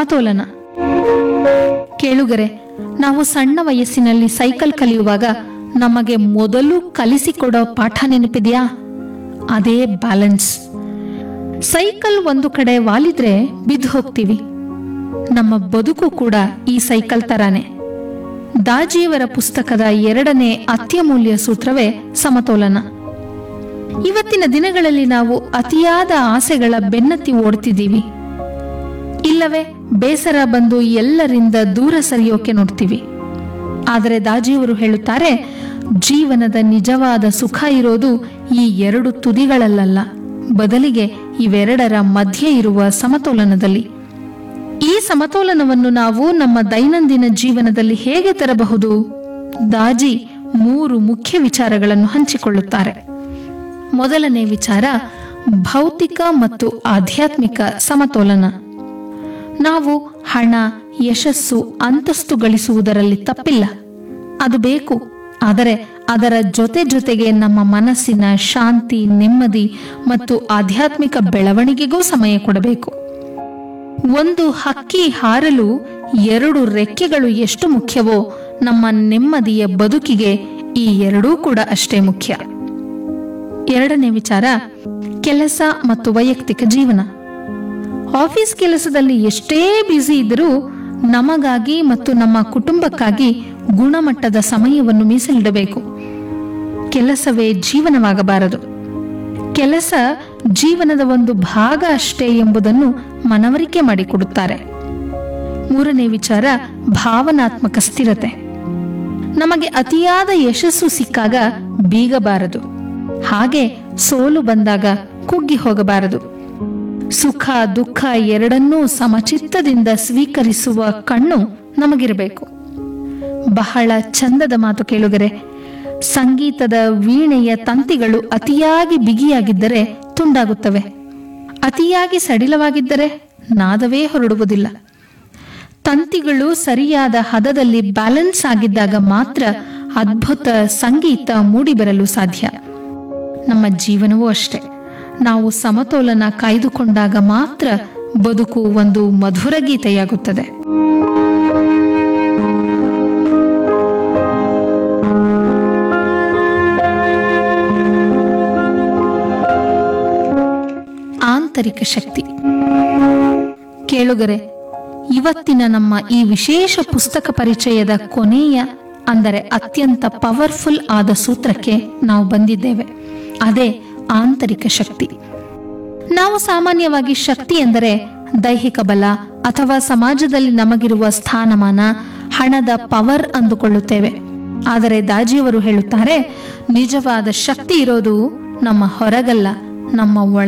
ಸಮತೋಲನ ಕೇಳುಗರೆ ನಾವು ಸಣ್ಣ ವಯಸ್ಸಿನಲ್ಲಿ ಸೈಕಲ್ ಕಲಿಯುವಾಗ ನಮಗೆ ಮೊದಲು ಕಲಿಸಿಕೊಡೋ ಪಾಠ ನೆನಪಿದೆಯಾ ಅದೇ ಬ್ಯಾಲೆನ್ಸ್ ಸೈಕಲ್ ಒಂದು ಕಡೆ ವಾಲಿದ್ರೆ ಬಿದ್ದು ಹೋಗ್ತೀವಿ ನಮ್ಮ ಬದುಕು ಕೂಡ ಈ ಸೈಕಲ್ ತರಾನೇ ದಾಜಿಯವರ ಪುಸ್ತಕದ ಎರಡನೇ ಅತ್ಯಮೂಲ್ಯ ಸೂತ್ರವೇ ಸಮತೋಲನ ಇವತ್ತಿನ ದಿನಗಳಲ್ಲಿ ನಾವು ಅತಿಯಾದ ಆಸೆಗಳ ಬೆನ್ನತ್ತಿ ಓಡ್ತಿದ್ದೀವಿ ಇಲ್ಲವೇ ಬೇಸರ ಬಂದು ಎಲ್ಲರಿಂದ ದೂರ ಸರಿಯೋಕೆ ನೋಡ್ತೀವಿ ಆದರೆ ದಾಜಿಯವರು ಹೇಳುತ್ತಾರೆ ಜೀವನದ ನಿಜವಾದ ಸುಖ ಇರೋದು ಈ ಎರಡು ತುದಿಗಳಲ್ಲ ಬದಲಿಗೆ ಇವೆರಡರ ಮಧ್ಯೆ ಇರುವ ಸಮತೋಲನದಲ್ಲಿ ಈ ಸಮತೋಲನವನ್ನು ನಾವು ನಮ್ಮ ದೈನಂದಿನ ಜೀವನದಲ್ಲಿ ಹೇಗೆ ತರಬಹುದು ದಾಜಿ ಮೂರು ಮುಖ್ಯ ವಿಚಾರಗಳನ್ನು ಹಂಚಿಕೊಳ್ಳುತ್ತಾರೆ ಮೊದಲನೇ ವಿಚಾರ ಭೌತಿಕ ಮತ್ತು ಆಧ್ಯಾತ್ಮಿಕ ಸಮತೋಲನ ನಾವು ಹಣ ಯಶಸ್ಸು ಅಂತಸ್ತು ಗಳಿಸುವುದರಲ್ಲಿ ತಪ್ಪಿಲ್ಲ ಅದು ಬೇಕು ಆದರೆ ಅದರ ಜೊತೆ ಜೊತೆಗೆ ನಮ್ಮ ಮನಸ್ಸಿನ ಶಾಂತಿ ನೆಮ್ಮದಿ ಮತ್ತು ಆಧ್ಯಾತ್ಮಿಕ ಬೆಳವಣಿಗೆಗೂ ಸಮಯ ಕೊಡಬೇಕು ಒಂದು ಹಕ್ಕಿ ಹಾರಲು ಎರಡು ರೆಕ್ಕೆಗಳು ಎಷ್ಟು ಮುಖ್ಯವೋ ನಮ್ಮ ನೆಮ್ಮದಿಯ ಬದುಕಿಗೆ ಈ ಎರಡೂ ಕೂಡ ಅಷ್ಟೇ ಮುಖ್ಯ ಎರಡನೇ ವಿಚಾರ ಕೆಲಸ ಮತ್ತು ವೈಯಕ್ತಿಕ ಜೀವನ ಆಫೀಸ್ ಕೆಲಸದಲ್ಲಿ ಎಷ್ಟೇ ಬ್ಯುಸಿ ಇದ್ದರೂ ನಮಗಾಗಿ ಮತ್ತು ನಮ್ಮ ಕುಟುಂಬಕ್ಕಾಗಿ ಗುಣಮಟ್ಟದ ಸಮಯವನ್ನು ಮೀಸಲಿಡಬೇಕು ಕೆಲಸವೇ ಜೀವನವಾಗಬಾರದು ಕೆಲಸ ಜೀವನದ ಒಂದು ಭಾಗ ಅಷ್ಟೇ ಎಂಬುದನ್ನು ಮನವರಿಕೆ ಮಾಡಿಕೊಡುತ್ತಾರೆ ಮೂರನೇ ವಿಚಾರ ಭಾವನಾತ್ಮಕ ಸ್ಥಿರತೆ ನಮಗೆ ಅತಿಯಾದ ಯಶಸ್ಸು ಸಿಕ್ಕಾಗ ಬೀಗಬಾರದು ಹಾಗೆ ಸೋಲು ಬಂದಾಗ ಕುಗ್ಗಿ ಹೋಗಬಾರದು ಸುಖ ದುಃಖ ಎರಡನ್ನೂ ಸಮಚಿತ್ತದಿಂದ ಸ್ವೀಕರಿಸುವ ಕಣ್ಣು ನಮಗಿರಬೇಕು ಬಹಳ ಚಂದದ ಮಾತು ಕೇಳುಗರೆ ಸಂಗೀತದ ವೀಣೆಯ ತಂತಿಗಳು ಅತಿಯಾಗಿ ಬಿಗಿಯಾಗಿದ್ದರೆ ತುಂಡಾಗುತ್ತವೆ ಅತಿಯಾಗಿ ಸಡಿಲವಾಗಿದ್ದರೆ ನಾದವೇ ಹೊರಡುವುದಿಲ್ಲ ತಂತಿಗಳು ಸರಿಯಾದ ಹದದಲ್ಲಿ ಬ್ಯಾಲೆನ್ಸ್ ಆಗಿದ್ದಾಗ ಮಾತ್ರ ಅದ್ಭುತ ಸಂಗೀತ ಮೂಡಿಬರಲು ಸಾಧ್ಯ ನಮ್ಮ ಜೀವನವೂ ಅಷ್ಟೆ ನಾವು ಸಮತೋಲನ ಕಾಯ್ದುಕೊಂಡಾಗ ಮಾತ್ರ ಬದುಕು ಒಂದು ಮಧುರ ಗೀತೆಯಾಗುತ್ತದೆ ಆಂತರಿಕ ಶಕ್ತಿ ಕೇಳುಗರೆ ಇವತ್ತಿನ ನಮ್ಮ ಈ ವಿಶೇಷ ಪುಸ್ತಕ ಪರಿಚಯದ ಕೊನೆಯ ಅಂದರೆ ಅತ್ಯಂತ ಪವರ್ಫುಲ್ ಆದ ಸೂತ್ರಕ್ಕೆ ನಾವು ಬಂದಿದ್ದೇವೆ ಅದೇ ಆಂತರಿಕ ಶಕ್ತಿ ನಾವು ಸಾಮಾನ್ಯವಾಗಿ ಶಕ್ತಿ ಎಂದರೆ ದೈಹಿಕ ಬಲ ಅಥವಾ ಸಮಾಜದಲ್ಲಿ ನಮಗಿರುವ ಸ್ಥಾನಮಾನ ಹಣದ ಪವರ್ ಅಂದುಕೊಳ್ಳುತ್ತೇವೆ ಆದರೆ ದಾಜಿಯವರು ಹೇಳುತ್ತಾರೆ ನಿಜವಾದ ಶಕ್ತಿ ಇರೋದು ನಮ್ಮ ಹೊರಗಲ್ಲ ನಮ್ಮ ಒಳ